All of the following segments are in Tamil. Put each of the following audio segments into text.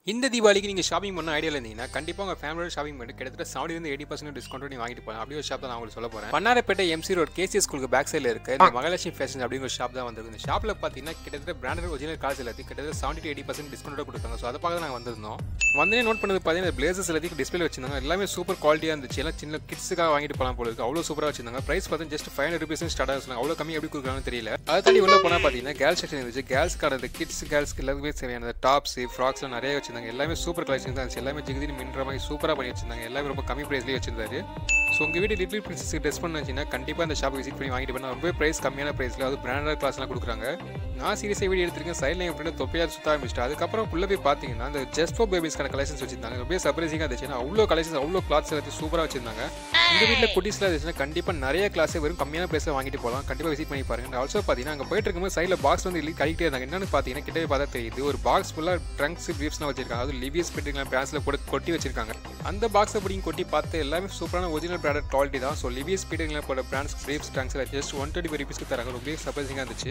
இந்த தீபாவளிக்கு நீங்கள் ஷாப்பிங் பண்ண ஐடியா இருந்தீங்கன்னா கண்டிப்பாக உங்கள் ஃபேமிலியோட ஷாப்பிங் பண்ணி கிட்டத்தட்ட செவன்டி எயிட்டி பர்சன்ட் டிஸ்கவுண்ட் நீங்கள் வாங்கிட்டு போகலாம் அப்படி ஒரு ஷாப் தான் நான் உங்களுக்கு சொல்ல போகிறேன் பன்னாரப்பேட்டை எம்சி ரோட் கேசிஎஸ் ஸ்கூலுக்கு பேக் சைடில் இருக்க இந்த மகாலட்சுமி ஃபேஷன் அப்படிங்கிற ஷாப் தான் வந்திருக்கு இந்த ஷாப்பில் பார்த்தீங்கன்னா கிட்டத்தட்ட பிராண்டட் ஒரிஜினல் கார்ஸ் எல்லாத்தையும் கிட்டத்தட்ட seventy to eighty percent discount கொடுத்தாங்க ஸோ அதை பார்க்க நாங்கள் வந்திருந்தோம் வந்தே நோட் பண்ணது பார்த்தீங்கன்னா பிளேசஸ் எல்லாத்தையும் டிஸ்பிளே வச்சிருந்தாங்க எல்லாமே சூப்பர் குவாலிட்டியாக இருந்துச்சு எல்லாம் சின்ன கிட்ஸுக்காக வாங்கிட்டு போகலாம் போல இருக்கு அவ்வளோ சூப்பராக வச்சிருந்தாங்க ப்ரைஸ் பார்த்தீங்கன்னா just five hundred rupees start ஆகுது அவ்வளோ கம்மி எப்படி கொடுக்குறாங்கன்னு தெரியல அதை தாண்டி உள்ள போனால் பார்த்தீங்கன்னா கேர்ள்ஸ் செக்ஷன் இருந்துச்சு கேர்ள்ஸ்க்கான அந்த கிட்ஸ் கேர்ள்ஸ்க்கு எல்லாருமே தேவையான டாப்ஸ் ஃப்ராக்ஸ்லாம் நிறைய வச்சிருந்தாங்க எல்லாமே சூப்பர் கலெக்ஷன் தான் இருந்துச்சு எல்லாமே ஜிகிதின் மின்ற மாதிரி சூப்பராக பண்ணி வச்சிருந்தாங்க எல்லாமே ரொம்ப கம்மி ப்ரைஸ்லேயே வச்சிருந்தாரு ஸோ உங்கள் வீட்டு லிட்டில் பிரின்சஸ்க்கு ட்ரெஸ் பண்ணச்சுன்னா கண்டிப்பாக அந்த ஷாப் விசிட் பண்ணி வாங்கிட்டு போனால் ரொம்ப ப்ரைஸ் கம்மியான ப்ரைஸில் அது பிராண்டட் கிளாஸ்லாம் கொடுக்குறாங்க நான் சீரியஸாக வீடியோ எடுத்திருக்கேன் சைடில் என் ஃப்ரெண்டு தொப்பையாக சுத்த ஆரம்பிச்சிட்டு அதுக்கப்புறம் உள்ள போய் பார்த்தீங்கன்னா அந்த ஜஸ்ட் ஃபார் பேபிஸ்க்கான கலெக்ஷன்ஸ் வச்சிருந்தாங்க ரொம்ப சர்ப்ரைசிங்காக இருந்துச்சு ஏன்னா அவ்வளோ கலெக்ஷன்ஸ் அவ்வளோ கிளாத்ஸ் எல்லாத்தையும் சூப்பராக வச்சிருந்தாங்க உங்கள் வீட்டில் குட்டீஸ்லாம் இருந்துச்சுன்னா கண்டிப்பாக நிறைய கிளாஸ் வெறும் கம்மியான ப்ரைஸில் வாங்கிட்டு போகலாம் கண்டிப்பாக விசிட் பண்ணி பாருங்க ஆல்சோ பார்த்தீங்கன்னா அங்கே போயிட்டு இருக்கும்போது சைடில் பாக்ஸ் வந்து இல்லை கழிக்கிட்டே இருந்தாங்க என்னன்னு பார்த்தீங்கன்னா கிட்டே பார்த்தா தெரியுது ஒரு பாக்ஸ் ஃபுல்லாக ட்ரங்க்ஸ் ப்ரீஃப்ஸ்லாம் வச்சிருக்காங்க அது லிவியஸ் பெட்டிங்லாம் பிராண்ட்ஸில் போட்டு கொட்டி வச்சிருக்காங்க அந்த பாக்ஸை பிடிங்க கொட்டி பார்த்து எல்லாமே சூப்பரான ஒரிஜினல் பிராண்டட் குவாலிட்டி தான் ஸோ லிவியஸ் பெட்டிங்லாம் போட brands briefs trunks just one twenty five ருபீஸ்க்கு தராங்க ரொம்ப சர்ப்ரைசிங்காக இருந்துச்சு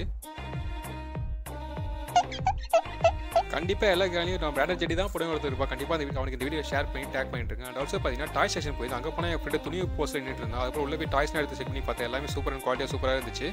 கண்டிப்பாக எல்லா கேலையும் நான் பிராண்டட் செடி தான் போட ஒருத்தர் இருப்பா கண்டிப்பாக அந்த அவனுக்கு இந்த வீடியோ ஷேர் பண்ணி டேக் பண்ணிட்டு இருக்கேன் அண்ட் ஆல்சோ பார்த்தீங்கன்னா டாய் ஸ்டேஷன் போய் அங்கே போனால் என் ஃப்ரெண்டு துணி போஸ்ட் நின்றுட்டு இருந்தா அதுக்கப்புறம் உள்ள போய் டாய்ஸ்லாம் எடுத்து செக் பண்ணி பார்த்தேன் எல்லாமே சூப்பர் குவாலிட்டியாக சூப்பராக இருந்துச்சு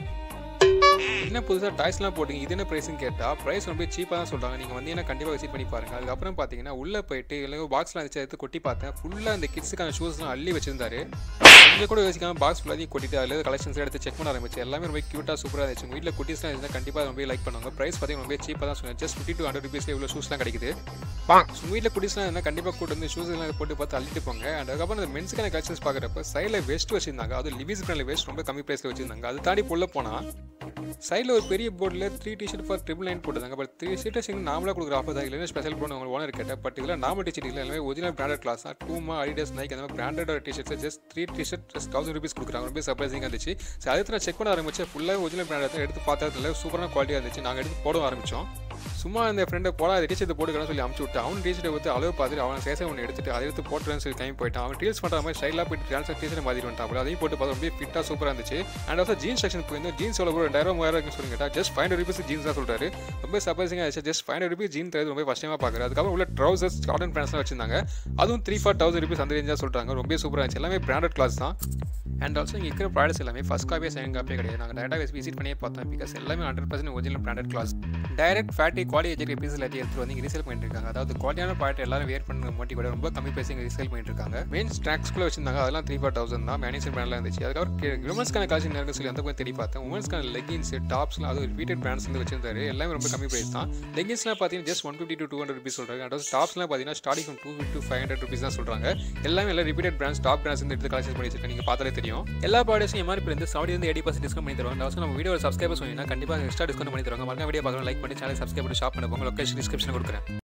என்ன புதுசாக டாய்ஸ்லாம் போட்டிங்க இது என்ன ப்ரைஸ்னு கேட்டால் ப்ரைஸ் ரொம்ப சீப்பாக தான் சொல்கிறாங்க நீங்கள் வந்தீங்கன்னா கண்டிப்பாக விசிட் பண்ணி பாருங்கள் அதுக்கப்புறம் பார்த்தீங்கன்னா உள்ளே போயிட்டு இல்லை பாக்ஸ்லாம் இருந்துச்சு எடுத்து கொட்டி பார்த்தேன் ஃபுல்லாக அந்த கிட்ஸுக்கான ஷூஸ்லாம் அள்ளி வச்சிருந்தாரு கொஞ்சம் கூட யோசிக்காம பாக்ஸ் ஃபுல்லாக கொட்டிட்டு அதில் கலெக்ஷன்ஸ் எடுத்து செக் பண்ண ஆரம்பிச்சு எல்லாமே ரொம்ப க்யூட்டாக சூப்பராக இருந்துச்சு உங்கள் வீட்டில் குட்டீஸ்லாம் இருந்தால் கண்டிப்பாக ரொம்ப லைக் பண்ணுவாங்க ப்ரைஸ் பார்த்தீங்கன்னா ரொம்ப சீப்பாக தான் சொன்னேன் ஜஸ்ட் ஃபிஃப்டி டூ ஹண்ட்ரட் ருபீஸ்ல இவ்வளோ ஷூஸ்லாம் கிடைக்குது உங்கள் வீட்டில் குட்டீஸ்லாம் இருந்தால் கண்டிப்பாக கூட்டு வந்து ஷூஸ் எல்லாம் போட்டு பார்த்து அள்ளிட்டு போங்க அண்ட் அதுக்கப்புறம் அந்த மென்ஸுக்கான கலெக்ஷன்ஸ் பார்க்குறப்ப சைடில் வெஸ்ட் வச்சிருந்தாங்க அது லிவிஸ் பிராண்டில் வெஸ்ட் ரொம்ப கம்மி ப்ரைஸில் வச்சிருந்தாங்க அது தாண்டி உள்ள போனால் சைடில் ஒரு பெரிய போர்டில் three t shirt for triple nine போட்டுருந்தாங்க பட் த்ரீ ஷர்ட்டஸ் எங்கே நாமளாக கொடுக்குற ஆஃபர் தான் இல்லை ஸ்பெஷல் போன உங்களுக்கு ஓனர் கேட்டேன் பட் இதில் நார்மல் டிஷர்ட் இல்லை எல்லாமே ஒரிஜினல் பிராண்டட் கிளாஸ் தான் டூமா அடிடஸ் நைக் அந்த மாதிரி branded t shirts just three t shirt just thousand rupees கொடுக்குறாங்க ரொம்ப சர்ப்ரைசிங்காக இருந்துச்சு ஸோ அதுக்கு நான் செக் பண்ண ஆரம்பிச்சேன் ஃபுல்லாக ஒரிஜினல் பிராண்டட் தான் எடுத்து பார்த்ததுல சூப்பரான குவாலிட்டியாக இருந்துச்சு நாங்கள் எடுத்து போட ஆரம்பித்தோம் சும்மா அந்த ஃப்ரெண்டை போல அதை டிஷர்ட் போட்டுக்கணும்னு சொல்லி அமுச்சு விட்டு அவன் டிஷர்ட்டை வந்து அளவு பார்த்துட்டு அவன் சேசம் ஒன்று எடுத்துட்டு அதை எடுத்து போட்டுறேன்னு சொல்லி கிளம்பி போயிட்டான் அவன் ரீல்ஸ் பண்ணுற மாதிரி ஸ்டைலாக போயிட்டு ட்ரான்ஸ்ஃபர் டிஷர்ட் மாதிரி வந்துட்டான் அதையும் போட்டு பார்த்தா ரொம்ப ஃபிட்டாக சூப்பராக இருந்துச்சு அண்ட் ஆல்சோ ஜீன்ஸ் செக்ஷன் போயிருந்தோம் ஜீன்ஸ் எவ்வளோ ஒரு ரெண்டாயிரம் மூவாயிரம் இருக்குன்னு சொல்லி கேட்டால் just five hundred rupees jeans தான் சொல்கிறாரு ரொம்ப சர்ப்ரைசிங்காக இருந்துச்சு just five hundred rupees jean தரது ரொம்ப ஃபஸ்ட் டைமாக பார்க்குறேன் அதுக்கப்புறம் உள்ள ட்ரௌசர்ஸ் காட்டன் பேண்ட்ஸ்லாம் வச்சிருந்தாங்க அதுவும் த்ரீ ஃபார் தௌசண்ட் ருபீஸ் அந்த ரேஞ்சாக சொல்கிறாங்க ரொம்ப சூப்பராக இருந்துச்சு எல்லாமே பிராண்டட் கிளாஸ் தான் அண்ட் ஆல்சோ இங்கே இருக்கிற ப்ராடக்ட்ஸ் எல்லாமே ஃபஸ்ட் காப்பியே செகண்ட் காப்பியே கிடையாது நாங்கள் டேரக்டாக விசிட் பண்ணியே பார்த்தோம் பிகாஸ் எல்லாமே hundred percent original branded class direct factory quality வச்சிருக்க பீஸ் எல்லாத்தையும் எடுத்து வந்து இங்கே ரீசேல் பண்ணிட்டு இருக்காங்க அதாவது குவாலிட்டியான ப்ராடக்ட் எல்லாரும் வேர் பண்ணுற மாட்டி கூட ரொம்ப கம்மி பிரைஸ் இங்கே ரீசேல் பண்ணிட்டு இருக்காங்க மெயின் ஸ்டாக்ஸ்குள்ளே வச்சிருந்தாங்க அதெல்லாம் த்ரீ ஃபோர் தௌசண்ட் தான் மேனேஜர் பிராண்டில் இருந்துச்சு அதுக்கப்புறம் விமன்ஸ்க்கான கலெக்ஷன் இருக்கு சொல்லி அந்த போய் தேடி பார்த்தேன் உமன்ஸ்க்கான லெகின்ஸ் டாப்ஸ்லாம் அது ரிப்பீட்டட் பிராண்ட்ஸ் வந்து வச்சிருந்தாரு எல்லாமே ரொம்ப கம்மி பிரைஸ் தான் லெகின்ஸ்லாம் பார்த்தீங்கன்னா just one fifty to two hundred rupees சொல்கிறாங்க அதாவது டாப்ஸ்லாம் பார்த்தீங்கன்னா starting two fifty five hundred rupees தான் சொல்கிறாங்க எல்லாமே எல்லாம் ரிப்பீட்டட் பிராண்ட்ஸ் டாப் பிராண்ட்ஸ் வந்து எடுத்து கலெக்ஷன் பண்ணி வச்சிருக்கேன் நீங்கள் பார்த்தாலே தெரியும் எல்லா ப்ராடக்ட்ஸும் எம்ஆர்பி இருந்து சாடி வந்து எயிட்டி பர்சன்ட் டிஸ்கவுண்ட் பண்ணி தருவாங்க also நம்ம வீடியோ சப்ஸ்கிரைபர் சொன்னீங்கன்னா கண்டிப்பாக எக்ஸ்ட்ரா டிஸ்கவுண்ட் பண்ணி தருவாங்க மறக்காம வீடியோ பார்க்கலாம் லைக் பண்ணி சேனல் சப்ஸ்கிரைப் பண்ணி ஷாப் பண்ண போங்க லொக்கேஷன் டிஸ்கிரிப்ஷன் கொடுக்குறேன்